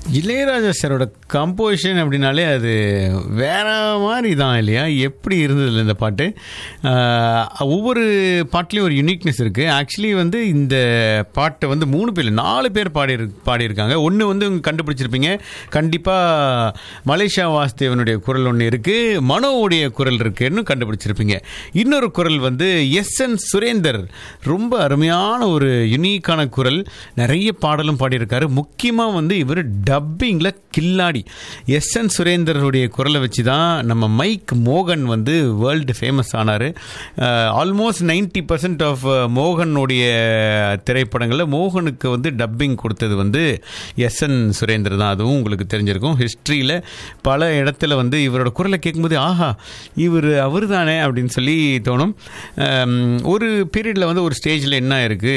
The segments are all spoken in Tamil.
இளையராஜா சாரோட கம்போசிஷன் அப்படின்னாலே அது வேற மாதிரி தான் இல்லையா எப்படி இருந்தது இந்த பாட்டு ஆஹ், ஒவ்வொரு பாட்டுலேயும் ஒரு யூனிக்னஸ் இருக்குது ஆக்சுவலி வந்து இந்த பாட்டை வந்து மூணு பேர் இல்ல, நாலு பேர் பாடி பாடியிருக்காங்க ஒன்று வந்து உங்க கண்டுபிடிச்சிருப்பீங்க கண்டிப்பாக மலேசியா வாசுதேவனுடைய குரல் ஒன்று இருக்குது மனோவுடைய குரல் இருக்குன்னு கண்டுபிடிச்சிருப்பீங்க இன்னொரு குரல் வந்து எஸ் என் சுரேந்தர் ரொம்ப அருமையான ஒரு யுனிக்கான குரல் நிறைய பாடலும் பாடியிருக்காரு முக்கியமாக வந்து இவர் டப்பிங்கில் கில்லாடி எஸ் என் சுரேந்தருடைய குரலை வச்சு தான் நம்ம மைக் மோகன் வந்து வேர்ல்டு ஃபேமஸ் ஆனார் ஆல்மோஸ்ட் நைன்டி பர்சன்ட் ஆஃப் மோகனுடைய திரைப்படங்களில் மோகனுக்கு வந்து டப்பிங் கொடுத்தது வந்து எஸ் என் சுரேந்தர் தான் அதுவும் உங்களுக்கு தெரிஞ்சிருக்கும் ஹிஸ்ட்ரியில் பல இடத்துல வந்து இவரோட குரலை கேட்கும்போது ஆஹா இவர் அவர் தானே அப்படின்னு சொல்லி தோணும் அம், ஒரு பீரியடில் வந்து ஒரு ஸ்டேஜில் என்ன இருக்குது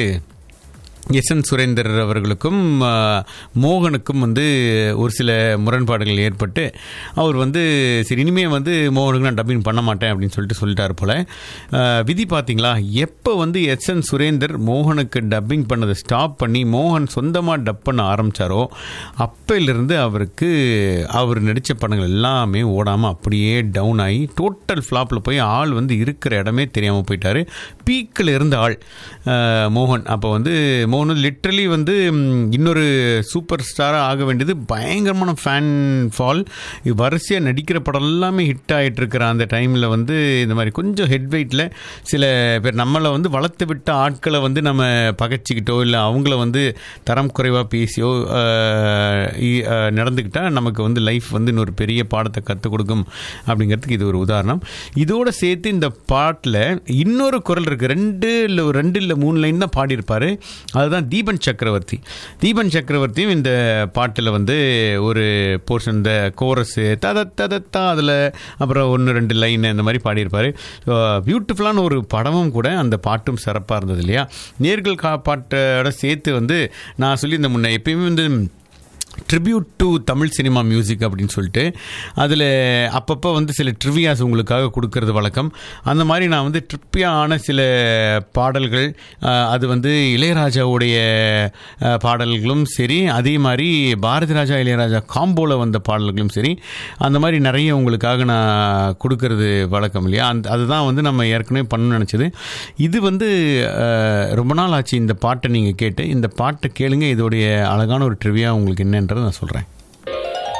எஸ் என் சுரேந்தர் அவர்களுக்கும் ஆ, மோகனுக்கும் வந்து ஒரு சில முரண்பாடுகள் ஏற்பட்டு அவர் வந்து சரி இனிமே வந்து மோகனுக்கு நான் டப்பிங் பண்ண மாட்டேன் அப்படின்னு சொல்லிட்டு சொல்லிட்டார் போல ஆ, விதி பார்த்தீங்களா எப்போ வந்து எஸ் என் சுரேந்தர் மோகனுக்கு டப்பிங் பண்ணதை ஸ்டாப் பண்ணி மோகன் சொந்தமாக டப் பண்ண ஆரம்பித்தாரோ அப்பையிலிருந்து அவருக்கு அவர் நடித்த படங்கள் எல்லாமே ஓடாமல் அப்படியே டவுன் ஆகி டோட்டல் ஃப்ளாப்பில் போய் ஆள் வந்து இருக்கிற இடமே தெரியாமல் போயிட்டாரு பீக்கில் இருந்த ஆள் அஹ், மோகன் அப்போ வந்து மோகன் வந்து லிட்ரலி வந்து ம், இன்னொரு சூப்பர் ஸ்டாராக ஆக வேண்டியது பயங்கரமான ஃபேன் ஃபால் வரிசையாக நடிக்கிற படம் எல்லாமே ஹிட் ஆகிட்டு இருக்கிற அந்த டைமில் வந்து இந்த மாதிரி கொஞ்சம் ஹெட் வெயிட்டில் சில பேர் நம்மளை வந்து வளர்த்து விட்ட ஆட்களை வந்து நம்ம பகைச்சிக்கிட்டோ இல்லை அவங்கள வந்து தரம் குறைவாக பேசியோ அஹ், இ- அஹ், நடந்துக்கிட்டா நமக்கு வந்து லைஃப் வந்து இன்னொரு பெரிய பாடத்தை கற்றுக் கொடுக்கும் அப்படிங்கிறதுக்கு இது ஒரு உதாரணம் இதோட சேர்த்து இந்த பாட்டில் இன்னொரு குரல் இருக்குது ரெண்டு இல்லை ஒரு ரெண்டு இல்லை மூணு லைன் தான் பாடியிருப்பார் அதுதான் தீபன் சக்கரவர்த்தி தீபன் சக்கரவர்த்தியும் இந்த பாட்டில் வந்து ஒரு போர்ஷன் இந்த கோரஸு தத ததத்தா அதில் அப்புறம் ஒன்று ரெண்டு லைன் இந்த மாதிரி பாடியிருப்பார் பியூட்டிஃபுல்லான ஒரு படமும் கூட அந்த பாட்டும் சிறப்பாக இருந்தது இல்லையா நேர்கள் கா பாட்டோட சேர்த்து வந்து நான் சொல்லியிருந்தேன் முன்ன எப்பயுமே வந்து tribute to Tamil cinema music அப்படின்னு சொல்லிட்டு அதில் அப்பப்போ வந்து சில ட்ரிவியாஸ் உங்களுக்காக கொடுக்கறது வழக்கம் அந்த மாதிரி நான் வந்து ட்ரிப்பியான சில பாடல்கள் அஹ், அது வந்து இளையராஜாவுடைய அஹ், பாடல்களும் சரி அதே மாதிரி பாரதி ராஜா இளையராஜா காம்போவில் வந்த பாடல்களும் சரி அந்த மாதிரி நிறைய உங்களுக்காக நான் கொடுக்கறது வழக்கம் இல்லையா அந்த அதுதான் வந்து நம்ம ஏற்கனவே பண்ணணும்னு நினச்சது இது வந்து அஹ், ரொம்ப நாள் ஆச்சு இந்த பாட்டை நீங்கள் கேட்டு இந்த பாட்டை கேளுங்க இதோடைய அழகான ஒரு ட்ரிவியா உங்களுக்கு என்னன்றதை நான் சொல்கிறேன்